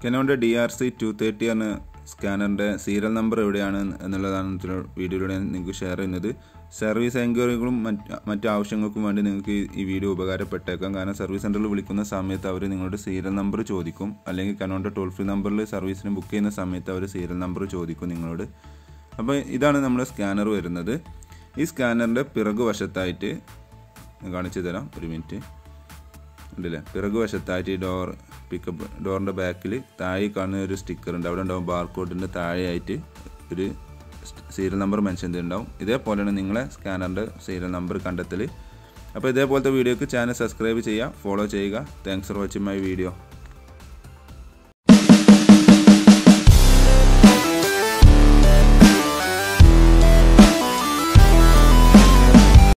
കെനോൻ്റെ D R C two thirty എന്ന സ്കാനറിൻ്റെ serial number എവിടെയാണ് എന്നുള്ളതാണ് ഇന്നത്തെ വീഡിയോയിലൂടെ ഞാൻ നിങ്ങൾക്ക് ഷെയർ ചെയ്യുന്നത് സർവീസ് എൻക്വയറികളും മറ്റ് മറ്റ് ആവശ്യങ്ങൾക്കും വേണ്ടി നിങ്ങൾക്ക് ഈ വീഡിയോ ഉപകാരപ്പെട്ടേക്കാം കാരണം സർവീസ് സെൻറ്ററിൽ വിളിക്കുന്ന സമയത്ത് അവർ നിങ്ങളുടെ സീരിയൽ നമ്പർ ചോദിക്കും അല്ലെങ്കിൽ കനോൻ്റെ ടോൾ ഫ്രീ നമ്പറിൽ സർവീസിന് ബുക്ക് ചെയ്യുന്ന സമയത്ത് അവർ സീരിയൽ നമ്പർ ചോദിക്കും നിങ്ങളോട് അപ്പോൾ ഇതാണ് നമ്മുടെ സ്കാനർ വരുന്നത് ഈ സ്കാനറിൻ്റെ പിറകു വശത്തായിട്ട് ഞാൻ കാണിച്ചു തരാം ഒരു മിനിറ്റ് ഉണ്ടല്ലേ പിറകു വശത്തായിട്ട് ഈ ഡോർ പിക്കപ്പ് ഡോറിൻ്റെ ബാക്കിൽ താഴെ കാണുന്ന ഒരു സ്റ്റിക്കർ ഉണ്ട് അവിടെ ഉണ്ടാവും ബാർകോഡിൻ്റെ താഴെയായിട്ട് ഒരു സീരിയൽ നമ്പർ മെൻഷൻ ചെയ്തിട്ടുണ്ടാവും ഇതേപോലെയാണ് നിങ്ങളെ സ്കാനറിൻ്റെ സീരിയൽ നമ്പർ കണ്ടെത്തൽ അപ്പോൾ ഇതേപോലത്തെ വീഡിയോക്ക് ചാനൽ സബ്സ്ക്രൈബ് ചെയ്യുക ഫോളോ ചെയ്യുക thanks for watching my video